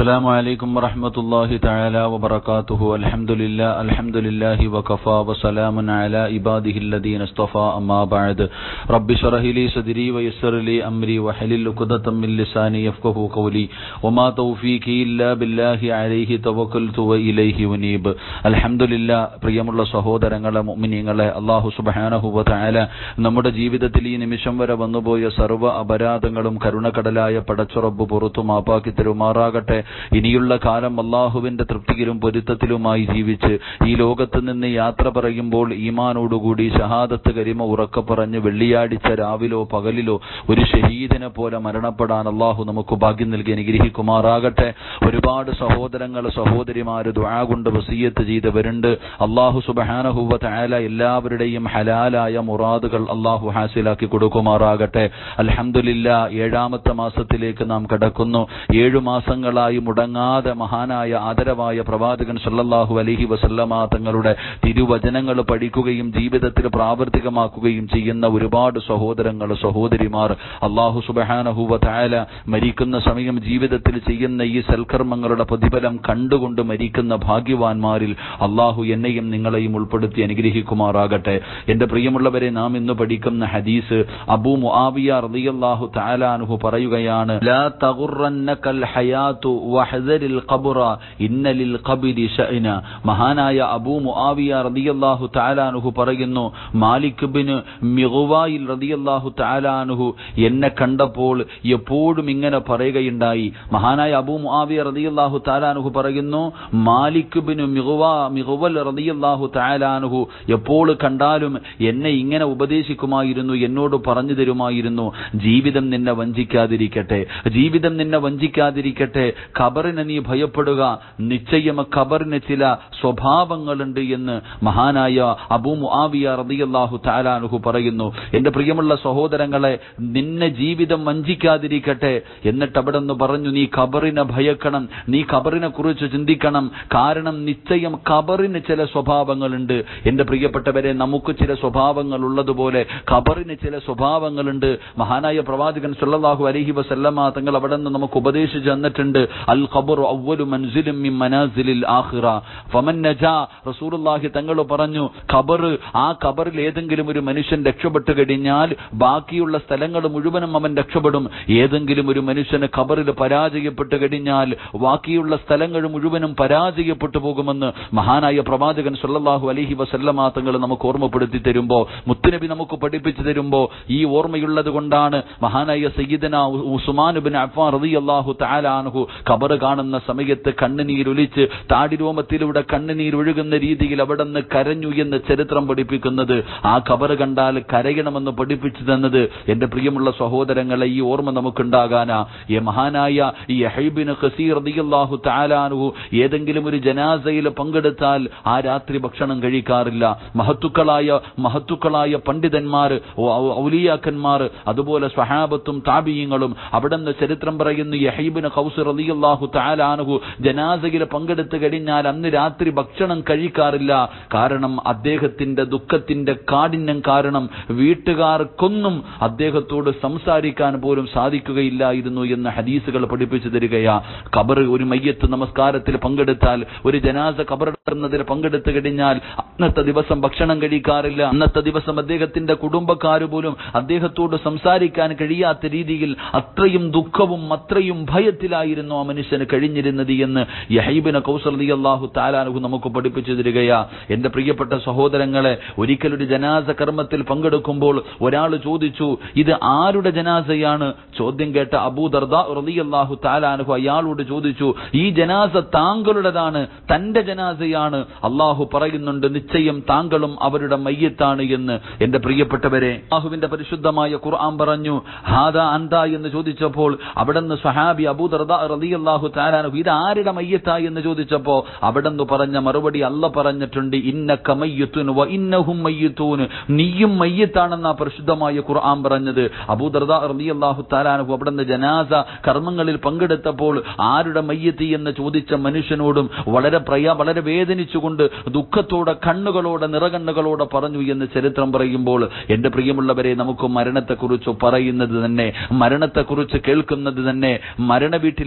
السلام عليكم ورحمة الله تعالى وبركاته الحمد لله الحمد لله وكفى وسلام على عباده الذين اصطفى أما بعد رب اشرح لي صدري ويسر لي أمري وحلل عقدة من لساني يفقه قولي وما توفيقي إلا بالله عليه توكلت وإليه ونيب الحمد لله പ്രിയമുള്ള സഹോദരങ്ങളെ മുഅ്മിനീങ്ങളെ അല്ലാഹു സുബ്ഹാനഹു വ തആല നമ്മുടെ ജീവിതത്തിൽ ഈ നിമിഷം വരെ വന്നുപോയ സർവ്വ അപരാധങ്ങളും കരുണകടലായ പടച്ചുറബ് പുറത്തു മാപ്പാക്കി തരുമാറാകട്ടെ ഇനിയുള്ള കാലം അള്ളാഹുവിന്റെ തൃപ്തിയിലും പൊരുത്തത്തിലുമായി ജീവിച്ച് ഈ ലോകത്ത് നിന്ന് യാത്ര പറയുമ്പോൾ ഈമാനോടുകൂടി ഷഹാദത്ത് കരിമ ഉറക്കെ പറഞ്ഞ് വെള്ളിയാഴ്ച രാവിലോ പകലിലോ ഒരു ഷഹീദിനെ പോലെ മരണപ്പെടാൻ അള്ളാഹു നമുക്ക് ഭാഗ്യം നൽകി അനുഗ്രഹിക്കുമാറാകട്ടെ ഒരുപാട് സഹോദരങ്ങൾ സഹോദരിമാര് ദുആ കൊണ്ട് വസീയത്ത് ചെയ്തവരുണ്ട് അള്ളാഹു സുബഹാനഹുവ തആല എല്ലാവരുടെയും ഹലാലായ മുറാദുകൾ അള്ളാഹു ഹാസിലാക്കി കൊടുക്കുമാറാകട്ടെ അൽഹംദുലില്ല ഏഴാമത്തെ മാസത്തിലേക്ക് നാം കടക്കുന്നു ഏഴു മാസങ്ങളായി മുടങ്ങാതെ മഹാനായ ആദരവായ പ്രവാചകൻ സല്ലല്ലാഹു അലൈഹി വസല്ലമ തങ്ങളുടെ തിരുവചനങ്ങൾ പഠിക്കുകയും ജീവിതത്തിൽ പ്രാവർത്തികമാക്കുകയും ചെയ്യുന്ന ഒരുപാട് സഹോദരങ്ങൾ സഹോദരിമാർ അള്ളാഹു സുബഹാനഹുവ തആല മരിക്കുന്ന സമയം ജീവിതത്തിൽ ചെയ്യുന്ന ഈ സൽക്കർമ്മങ്ങളുടെ പ്രതിഫലം കണ്ടുകൊണ്ട് മരിക്കുന്ന ഭാഗ്യവാന്മാരിൽ അള്ളാഹു എന്നെയും നിങ്ങളെയും ഉൾപ്പെടുത്തി അനുഗ്രഹിക്കുമാറാകട്ടെ എന്റെ പ്രിയമുള്ളവരെ നാം ഇന്ന് പഠിക്കുന്ന ഹദീസ് അബൂ മുആവിയ റളിയല്ലാഹു തആല അൻഹു പറയുകയാണ് ലാ തഗുറന്നകൽ ഹയാതു വഹ്ദരിൽ ഖബ്റ ഇന്ന ലിൽ ഖബ്രി ശഅന മഹാനായ അബൂ മുആവിയ റളിയല്ലാഹു തആല അൻഹു പറയുന്നു മാലിക് ബിൻ മിഗ്വായിൽ റളിയല്ലാഹു തആല അൻഹു എന്നെ കണ്ടപ്പോൾ എപ്പോഴും ഇങ്ങനെ പറയുകയുണ്ടായി മഹാനായ അബൂ മുആവിയ റളിയല്ലാഹു തആല അൻഹു പറയുന്നു മാലിക് ബിൻ മിഗ്വാ മിഗ്വൽ റളിയല്ലാഹു തആല അൻഹു എപ്പോൾ കണ്ടാലും എന്നെ ഇങ്ങനെ ഉപദേശിക്കുമായിരുന്നു എന്നോട് പറഞ്ഞു തരുമായിരുന്നു ജീവിതം നിന്നെ വഞ്ചിക്കാതിരിക്കട്ടെ ജീവിതം നിന്നെ വഞ്ചിക്കാതിരിക്കട്ടെ ഖബറിനെ നീ ഭയപ്പെടുക നിശ്ചയം ഖബറിന് ചില സ്വഭാവങ്ങളുണ്ട് എന്ന് മഹാനായ അബൂ മുആവിയ റളിയല്ലാഹു തആല അൻഹു പറയുന്നു എന്റെ പ്രിയമുള്ള സഹോദരങ്ങളെ നിന്നെ ജീവിതം വഞ്ചിക്കാതിരിക്കട്ടെ എന്നിട്ട് അവിടെ നിന്ന് പറഞ്ഞു നീ ഖബറിനെ ഭയക്കണം നീ ഖബറിനെ കുറിച്ച് ചിന്തിക്കണം കാരണം നിശ്ചയം ഖബറിന് ചില സ്വഭാവങ്ങളുണ്ട് എന്റെ പ്രിയപ്പെട്ടവരെ നമുക്ക് ചില സ്വഭാവങ്ങൾ ഉള്ളതുപോലെ ഖബറിന് ചില സ്വഭാവങ്ങളുണ്ട് മഹാനായ പ്രവാചകൻ സല്ലല്ലാഹു അലൈഹി വസല്ലമ തങ്ങൾ അവിടെ നിന്ന് നമുക്ക് ഉപദേശിച്ചു തന്നിട്ടുണ്ട് അൽ ഖബർ അവ്വലു മൻസിലും മിൻ മനാസിലിൽ ആഖിറ ഫമൻ നജാ റസൂലുള്ളാഹി തങ്ങൾ പറഞ്ഞു ഖബർ ആ ഖബറിൽ ഏതെങ്കിലും ഒരു മനുഷ്യൻ രക്ഷപ്പെട്ടു കഴിഞ്ഞാൽ ബാക്കിയുള്ള സ്ഥലങ്ങൾ മുഴുവനും അവൻ രക്ഷപ്പെടും ഏതെങ്കിലും ഒരു മനുഷ്യന് ഖബറിൽ പരാജയപ്പെട്ടു കഴിഞ്ഞാൽ ബാക്കിയുള്ള സ്ഥലങ്ങൾ മുഴുവനും പരാജയപ്പെട്ടു പോകുമെന്ന് മഹാനായ പ്രവാചകൻ സല്ലല്ലാഹു അലൈഹി വസല്ലമ തങ്ങൾ നമുക്ക് ഓർമ്മപ്പെടുത്തി തരുമ്പോ മുത്തുനബി നമുക്ക് പഠിപ്പിച്ചു തരുമ്പോ ഈ ഓർമ്മയുള്ളത് കൊണ്ടാണ് മഹാനായ സയ്യിദന ഉസ്മാൻ ബിൻ അഫ്ഫാൻ റളിയല്ലാഹു തആല അൻഹു ഖബർ കാണുന്ന സമയത്ത് കണ്ണുനീരൊലിച്ച് താടിരോമത്തിലൂടെ കണ്ണുനീർ ഒഴുകുന്ന രീതിയിൽ അവിടെ നിന്ന് കരഞ്ഞു എന്ന് ചരിത്രം പഠിപ്പിക്കുന്നത് ആ ഖബർ കണ്ടാൽ കരയണമെന്ന് പഠിപ്പിച്ചു തന്നത് എന്റെ പ്രിയമുള്ള സഹോദരങ്ങളെ ഈ ഓർമ്മ നമുക്കുണ്ടാകാനാ ഈ മഹാനായ ഈ യഹീബിന് ഖസീർ റളിയല്ലാഹു തആല അൻഹു ഏതെങ്കിലും ഒരു ജനാസയിൽ പങ്കെടുത്താൽ ആ രാത്രി ഭക്ഷണം കഴിക്കാറില്ല മഹത്തുക്കളായ മഹത്തുക്കളായ പണ്ഡിതന്മാർ ഔലിയാക്കന്മാർ അതുപോലെ സ്വഹാബത്തും താബിയങ്ങളും അവിടെ നിന്ന് ചരിത്രം പറയുന്നു യഹീബിന് ഖൗസ് റളിയല്ലാഹു തആല അൻഹു ജനാസയിൽ പങ്കെടുത്തു കഴിഞ്ഞാൽ അന്ന് രാത്രി ഭക്ഷണം കഴിക്കാറില്ല കാരണം അദ്ദേഹത്തിന്റെ ദുഃഖത്തിന്റെ കാഠിന്യം കാരണം വീട്ടുകാർക്കൊന്നും അദ്ദേഹത്തോട് സംസാരിക്കാൻ പോലും സാധിക്കുകയില്ലായിരുന്നു എന്ന് ഹദീസുകൾ പഠിപ്പിച്ചു തരികയാ ഖബർ ഒരു മയ്യത്ത് നമസ്കാരത്തിൽ പങ്കെടുത്താൽ ഒരു ജനാസ ഖബറെടുക്കുന്നതിൽ പങ്കെടുത്തു കഴിഞ്ഞാൽ അന്നത്തെ ദിവസം ഭക്ഷണം കഴിക്കാറില്ല അന്നത്തെ ദിവസം അദ്ദേഹത്തിന്റെ കുടുംബക്കാർ പോലും അദ്ദേഹത്തോട് സംസാരിക്കാൻ കഴിയാത്ത രീതിയിൽ അത്രയും ദുഃഖവും അത്രയും ഭയത്തിലായിരുന്നു ആ മനുഷ്യന് കഴിഞ്ഞിരുന്നത് എന്ന് യഹീബിന് കൗസർദി അള്ളാഹു താലാനുഹു നമുക്ക് പഠിപ്പിച്ചു തരികയാ എന്റെ പ്രിയപ്പെട്ട സഹോദരങ്ങളെ ഒരിക്കലൊരു ജനാസ കർമ്മത്തിൽ പങ്കെടുക്കുമ്പോൾ ഒരാൾ ചോദിച്ചു ഇത് ആരുടെ ജനാസയാണ് ചോദ്യം കേട്ട അബൂ ദർദ റളിയല്ലാഹു താലാനുഹു അയാളോട് ചോദിച്ചു ഈ ജനാസ താങ്കളുടേതാണ് തന്റെ ജനാസയാണ് അള്ളാഹു പറയുന്നുണ്ട് നിശ്ചയം താങ്കളും അവരുടെ മയ്യത്താണ് എന്ന് എന്റെ പ്രിയപ്പെട്ടവരെ അള്ളാഹുവിന്റെ പരിശുദ്ധമായ ഖുർആൻ പറഞ്ഞു ഹാദ അന്ത എന്ന് ചോദിച്ചപ്പോൾ അവിടുന്ന് സ്വഹാബി അബൂ ദർദ റളിയല്ലാഹു താലാനുഹു ഇത് ആരുടെ മയ്യത്താ എന്ന് ചോദിച്ചപ്പോ അവിടുന്ന് പറഞ്ഞ മറുപടി അല്ല പറഞ്ഞിട്ടുണ്ട് ഇന്നക മയ്യത്തുൻ വ ഇന്നഹും മയ്യത്തൂൻ നീയും മയ്യത്താണെന്ന പരിശുദ്ധമായ ഖുർആൻ പറഞ്ഞത് അബൂ ദർദ റളിയല്ലാഹു താലാനുഹു അവിടുന്ന് ജനാസ കർമ്മങ്ങളിൽ പങ്കെടുത്തപ്പോൾ ആരുടെ മയ്യത്തി എന്ന് ചോദിച്ച മനുഷ്യനോടും വളരെ പ്രയ വളരെ വേദനിച്ചുകൊണ്ട് ദുഃഖത്തോടെ കണ്ണുകളോടെ നിറകണ്ണുകളോടെ പറഞ്ഞു എന്ന് ചരിത്രം പറയുമ്പോൾ എന്റെ പ്രിയമുള്ളവരെ നമുക്ക് മരണത്തെക്കുറിച്ച് പറയുന്നത് തന്നെ മരണത്തെക്കുറിച്ച് കേൾക്കുന്നത് തന്നെ മരണ വീട്ടിലേക്ക്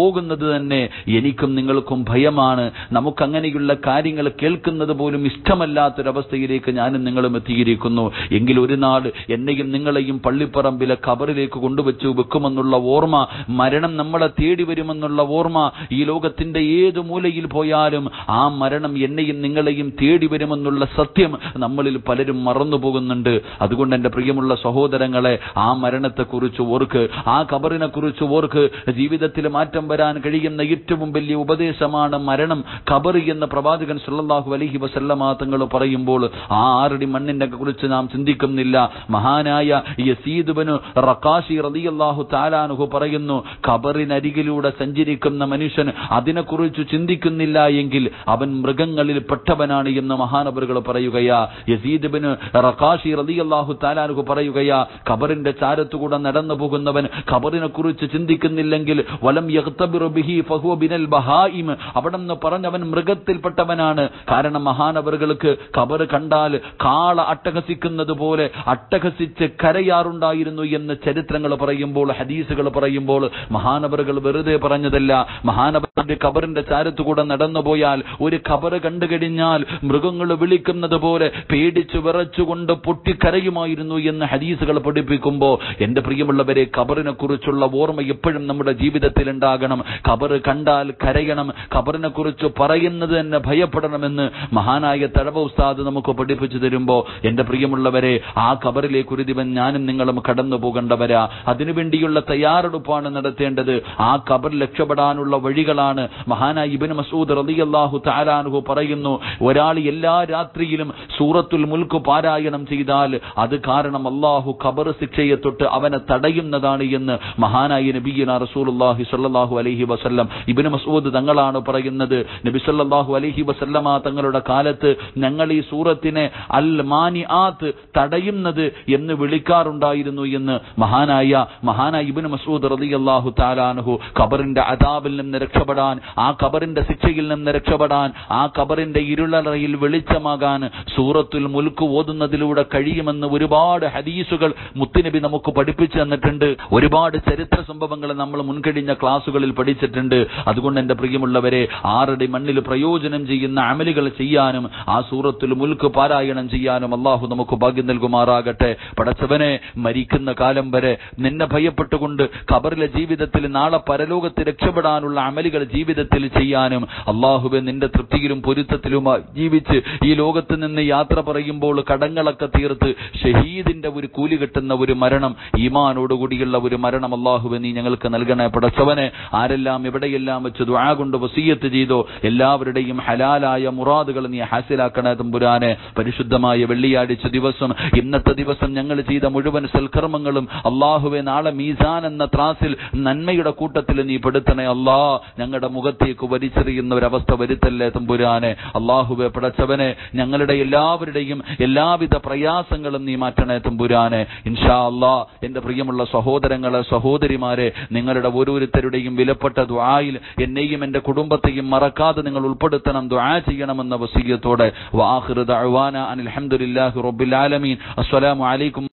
പോകുന്നത് തന്നെ എനിക്കും നിങ്ങൾക്കും ഭയമാണ് നമുക്കങ്ങനെയുള്ള കാര്യങ്ങൾ കേൾക്കുന്നത് പോലും ഇഷ്ടമല്ലാത്തൊരവസ്ഥയിലേക്ക് ഞാനും നിങ്ങളും എത്തിയിരിക്കുന്നു എങ്കിൽ ഒരു നാൾ എന്നെയും നിങ്ങളെയും പള്ളിപ്പറമ്പിലെ കബറിലേക്ക് കൊണ്ടുവച്ചു വെക്കുമെന്നുള്ള ഓർമ്മ മരണം നമ്മളെ തേടി വരുമെന്നുള്ള ഓർമ്മ ഈ ലോകത്തിന്റെ ഏത് മൂലയിൽ പോയാലും ആ മരണം എന്നെയും നിങ്ങളെയും തേടി വരുമെന്നുള്ള സത്യം നമ്മളിൽ പലരും മറന്നു പോകുന്നുണ്ട് അതുകൊണ്ട് എന്റെ പ്രിയമുള്ള സഹോദരങ്ങളെ ആ മരണത്തെക്കുറിച്ച് ഓർക്ക് ആ കബറിനെ കുറിച്ച് ഓർക്ക് ജീവിതത്തിൽ മാറ്റം വരാൻ കഴിയുന്ന ഏറ്റവും വലിയ ഉപദേശമാണ് മരണം കബറി എന്ന പ്രവാചകൻ സല്ലല്ലാഹു അലൈഹി വസല്ലമ തങ്ങൾ പറയുമ്പോൾ ആ ആറടി മണ്ണിനെ കുറിച്ച് നാം ചിന്തിക്കുന്നില്ല മഹാനായ യസീദുബനു റക്കാശി റളിയല്ലാഹു താലാനുഹു പറയുന്നു ഖബറിനരികിലൂടെ സഞ്ചരിക്കുന്ന മനുഷ്യൻ അതിനെക്കുറിച്ച് ചിന്തിക്കുന്നില്ല എങ്കിൽ അവൻ മൃഗങ്ങളിൽ പെട്ടവനാണ് എന്ന് മഹാനവറുകൾ പറയുകയാ യസീദുബിന് റക്കാശി റളിയല്ലാഹു താലാനുഹു പറയുകയാ ഖബറിന്റെ ചാരത്തുകൂടെ നടന്നു പോകുന്നവൻ ഖബറിനെ കുറിച്ച് ചിന്തിക്കുന്നില്ലെങ്കിൽ വലം യഖ്തബിറു ബിഹി ഫഹുവ ബിനൽ ബഹായിം അവിടെ നിന്ന് പറഞ്ഞവൻ മൃഗത്തിൽപ്പെട്ടവനാണ് കാരണം മഹാനവറുകൾക്ക് ഖബർ കണ്ടാൽ കാള അട്ടഹസിക്കുന്നത് പോലെ അട്ടഹസിച്ച് കരയാറുണ്ടായിരുന്നു എന്ന് ചരിത്രങ്ങൾ പറയുമ്പോൾ ഹദീസുകൾ പറയുമ്പോൾ മഹാനവറുകൾ വെറുതെ പറഞ്ഞതല്ല മഹാനവറുടെ ഖബറിന്റെ ചാരത്തുകൂടെ നടന്നുപോയാൽ ഒരു ഖബർ കണ്ടു കഴിഞ്ഞാൽ മൃഗങ്ങൾ വിളിക്കുന്നത് പോലെ പേടിച്ചു വിറച്ചുകൊണ്ട് പൊട്ടിക്കരയുമായിരുന്നു എന്ന് ഹദീസുകൾ പഠിപ്പിക്കുമ്പോൾ എന്റെ പ്രിയമുള്ളവരെ ഖബറിനെ കുറിച്ചുള്ള ഓർമ്മ എപ്പോഴും നമ്മുടെ ജീവിതത്തിൽ ഉണ്ടാകണം ഖബർ കണ്ടാൽ കരയണം ഖബറിനെ കുറിച്ച് പറയുന്നത് തന്നെ ഭയപ്പെടണമെന്ന് മഹാനായ തഴവ ഉസ്താദ് നമുക്ക് പഠിപ്പിച്ചു തരുമ്പോ എന്റെ പ്രിയമുള്ളവരെ ആ ഖബറിലേക്ക് ഒരു ദിവൻ ഞാനും നിങ്ങളും കടന്നു പോകേണ്ടവരാ അതിനുവേണ്ടിയുള്ള തയ്യാറെടുപ്പാണ് നടത്തേണ്ടത് ആ ഖബർ രക്ഷപ്പെടാനുള്ള വഴികളാണ് മഹാനായ ഇബിൻ മസൂദ് റളിയല്ലാഹു തആലാൻഹു പറയുന്നു ഒരാൾ എല്ലാ രാത്രിയിലും സൂറത്തുൽ മുൽക്ക് പാരായണം ചെയ്താൽ അത് കാരണം അള്ളാഹു ഖബർ ശിക്ഷയെ തൊട്ട് അവനെ തടയുന്നതാണ് എന്ന് മഹാനായ നബിയുന റസൂലുള്ളാഹി സ്വല്ലല്ലാഹു അലൈഹി വസല്ലം ഇബ്നു മസ്ഊദ് തങ്ങളാണ് പറയുന്നത് നബി സല്ലല്ലാഹു അലൈഹി വസല്ലമ തങ്ങളുടെ കാലത്ത് ഞങ്ങൾ ഈ സൂറത്തിനെ അൽ മാനിആത്ത് തടയുന്നത് എന്ന് വിളിക്കാറുണ്ടായിരുന്നു എന്ന് മഹാനായ മഹാനായ ഇബ്നു മസ്ഊദ് റളിയല്ലാഹു തആലാൻഹു ഖബറിന്റെ അദാബിൽ നിന്ന് രക്ഷപ്പെടാൻ ആ ഖബറിന്റെ ശിക്ഷയിൽ നിന്ന് രക്ഷപ്പെടാൻ ആ ഖബറിന്റെ ഇരുളറയിൽ വെളിച്ചമാകാൻ സൂറത്തുൽ മുൽക്ക് ഓതുന്നതിലൂടെ കഴിയുമെന്ന് ഒരുപാട് ഹദീസുകൾ മുത്തുനബി നമുക്ക് പഠിപ്പിച്ചു തന്നിട്ടുണ്ട് ഒരുപാട് ചരിത്ര സംഭവങ്ങൾ നമ്മൾ മുൻകഴിഞ്ഞ ക്ലാസ്സുകളിൽ പഠിച്ചിട്ടുണ്ട് അതുകൊണ്ട് എന്റെ പ്രിയമുള്ളവരെ ആറടി മണ്ണിൽ പ്രയോജനം ചെയ്യുന്ന അമലുകൾ ചെയ്യാനും ആ സൂറത്തുൽ മുൽക്ക് പാരായണം ചെയ്യാനും അള്ളാഹു നമുക്ക് ഭാഗ്യം നൽകുമാറാകട്ടെ പടച്ചവനെ മരിക്കുന്ന കാലം വരെ നിന്നെ ഭയപ്പെട്ടുകൊണ്ട് ഖബറിലെ ജീവിതത്തിൽ നാളെ പരലോകത്ത് രക്ഷപ്പെടാനുള്ള അമലുകൾ ജീവിതത്തിൽ ചെയ്യാനും അള്ളാഹുബെ നിന്റെ തൃപ്തിയിലും പൊരുത്തത്തിലുമായി ജീവിച്ച് ഈ ലോകത്ത് നിന്ന് യാത്ര പറയുമ്പോൾ കടങ്ങളൊക്കെ തീർത്ത് ഷഹീദിന്റെ ഒരു കൂലി കിട്ടുന്ന ഒരു മരണം ഈമാനോടുകൂടിയുള്ള ഒരു മരണം അള്ളാഹുബെ നീ ഞങ്ങൾക്ക് നൽകണേ പടച്ചവനെ ആരെല്ലാം എവിടെയെല്ലാം വെച്ച് ദുആ കൊണ്ട് വസീയത്ത് ചെയ്തോ എല്ലാവരുടെയും ഹലാലായ മുറാദുകൾ നീ ഹാസിലാക്കണേ തമ്പുരാനെ പരിശുദ്ധമായ വെള്ളിയാഴ്ച ദിവസം ഇന്നത്തെ ദിവസം ഞങ്ങൾ ചെയ്ത മുഴുവൻ സൽക്കർമ്മങ്ങളും അള്ളാഹുവെ നാളെ മീസാൻ എന്ന ത്രാസിൽ നന്മയുടെ കൂട്ടത്തിൽ നീ പെടുത്തണേ അല്ലാ ഞങ്ങളുടെ മുഖത്തേക്ക് വലിച്ചെറിയുന്ന ഒരവസ്ഥ വരുത്തല്ലേ തമ്പുരാനെ അള്ളാഹുവെ പടച്ചവനെ ഞങ്ങളുടെ എല്ലാവരുടെയും എല്ലാവിധ പ്രയാസങ്ങളും നീ മാറ്റണേ തമ്പുരാനെ ഇൻഷാ അല്ലാ എന്റെ പ്രിയമുള്ള സഹോദരങ്ങളെ സഹോദരിമാരെ നിങ്ങളുടെ ഓരോരുത്തരുടെയും വിലപ്പെട്ട ദ്വായിൽ എന്നെയും എന്റെ കുടുംബത്തെയും മറക്കാതെ നിങ്ങൾ ഉൾപ്പെടുത്തണം ദ്വാ ചെയ്യണമെന്ന വസീയത്തോടെ വാഹിർ ദഅ്വാന അനിൽ ഹംദുലില്ലാഹി റബ്ബിൽ ആലമീൻ അസ്സലാമു അലൈക്കും